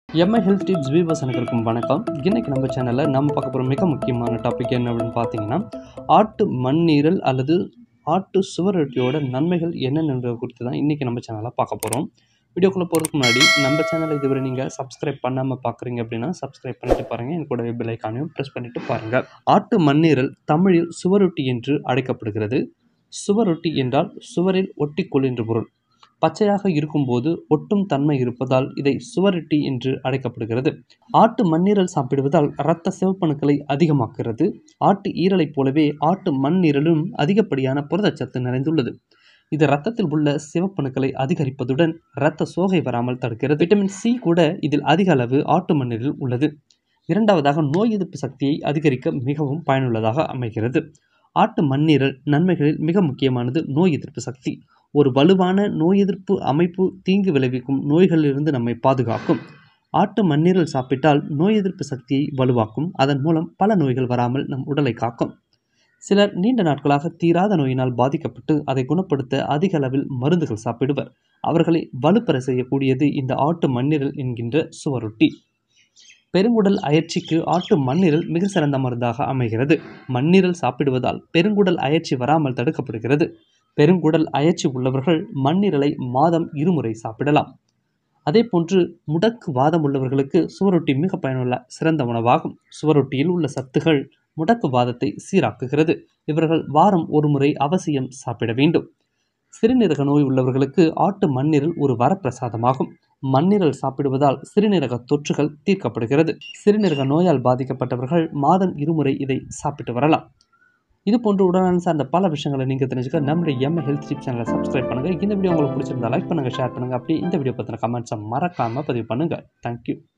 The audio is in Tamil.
எம்ஐ ஹெல்த் டிப்ஸ் வியூவர்ஸ் அனைவருக்கும் வணக்கம் இன்றைக்கி நம்ம சேனலில் நம்ம பார்க்க போகிற மிக முக்கியமான டாபிக் என்ன அப்படின்னு பார்த்தீங்கன்னா ஆட்டு மண்ணீரல் அல்லது ஆட்டு சுவரொட்டியோட நன்மைகள் என்னென்னது குறித்து தான் இன்றைக்கி நம்ம சேனலில் பார்க்க போகிறோம் வீடியோக்குள்ளே போகிறதுக்கு முன்னாடி நம்ம சேனலை இதுவரை நீங்கள் சப்ஸ்கிரைப் பண்ணாமல் பார்க்குறீங்க அப்படின்னா சப்ஸ்கிரைப் பண்ணிட்டு பாருங்கள் என் கூடவே பெல் ஐக்கானையும் ப்ரெஸ் பண்ணிட்டு பாருங்கள் ஆட்டு மண்ணீரல் தமிழில் சுவரொட்டி என்று அழைக்கப்படுகிறது சுவரொட்டி என்றால் சுவரில் ஒட்டிக்கொள் என்று பொருள் பச்சையாக இருக்கும்போது ஒட்டும் தன்மை இருப்பதால் இதை சுவரொட்டி என்று அழைக்கப்படுகிறது ஆட்டு மண்ணீரல் சாப்பிடுவதால் இரத்த சிவப்பணுக்களை அதிகமாக்குகிறது ஆட்டு ஈரலைப் போலவே ஆட்டு மண்ணீரலும் அதிகப்படியான புரதச்சத்து நிறைந்துள்ளது இது இரத்தத்தில் உள்ள சிவப்பணுக்களை அதிகரிப்பதுடன் இரத்த சோகை வராமல் தடுக்கிறது விட்டமின் சி கூட இதில் அதிக அளவு ஆட்டு மண்ணீரில் உள்ளது இரண்டாவதாக நோய் எதிர்ப்பு சக்தியை அதிகரிக்க மிகவும் பயனுள்ளதாக அமைகிறது ஆட்டு மண்ணீரல் நன்மைகளில் மிக முக்கியமானது நோய் எதிர்ப்பு சக்தி ஒரு வலுவான நோய் எதிர்ப்பு அமைப்பு தீங்கு விளைவிக்கும் நோய்களிலிருந்து நம்மை பாதுகாக்கும் ஆட்டு மண்ணீரல் சாப்பிட்டால் நோய் எதிர்ப்பு சக்தியை வலுவாக்கும் அதன் மூலம் பல நோய்கள் வராமல் நம் உடலை காக்கும் சிலர் நீண்ட நாட்களாக தீராத நோயினால் பாதிக்கப்பட்டு அதை குணப்படுத்த அதிக அளவில் மருந்துகள் சாப்பிடுவர் அவர்களை வலுப்பெற செய்யக்கூடியது இந்த ஆட்டு மண்ணீரல் என்கின்ற சுவரொட்டி பெருங்குடல் அயற்சிக்கு ஆட்டு மண்ணீரல் மிக சிறந்த மருந்தாக அமைகிறது மண்ணீரல் சாப்பிடுவதால் பெருங்குடல் அயற்சி வராமல் தடுக்கப்படுகிறது பெருங்குடல் அயற்சி உள்ளவர்கள் மண்ணீரலை மாதம் இருமுறை சாப்பிடலாம் அதே போன்று முடக்கு வாதம் உள்ளவர்களுக்கு சுவரொட்டி மிக பயனுள்ள சிறந்த உணவாகும் சுவரொட்டியில் உள்ள சத்துகள் முடக்கு வாதத்தை சீராக்குகிறது இவர்கள் வாரம் ஒரு முறை அவசியம் சாப்பிட வேண்டும் சிறுநீரக நோய் உள்ளவர்களுக்கு ஆட்டு மண்ணீரல் ஒரு வரப்பிரசாதமாகும் மண்ணீரல் சாப்பிடுவதால் சிறுநீரக தொற்றுகள் தீர்க்கப்படுகிறது சிறுநீரக நோயால் பாதிக்கப்பட்டவர்கள் மாதம் இருமுறை இதை சாப்பிட்டு வரலாம் இது போன்று உடனே சார்ந்த பல விஷயங்களை நீங்கள் தெரிஞ்சுக்க நம்மளுடைய எம் ஹெல்த் டிப் சேனலை சப்ஸ்கிரைப் பண்ணுங்கள் இந்த வீடியோ உங்களுக்கு பிடிச்சிருந்தா லைக் பண்ணுங்கள் ஷேர் பண்ணுங்கள் அப்படியே இந்த வீடியோ பற்றின கமெண்ட்ஸை மறக்காமல் பதிவு பண்ணுங்கள் தேங்க்யூ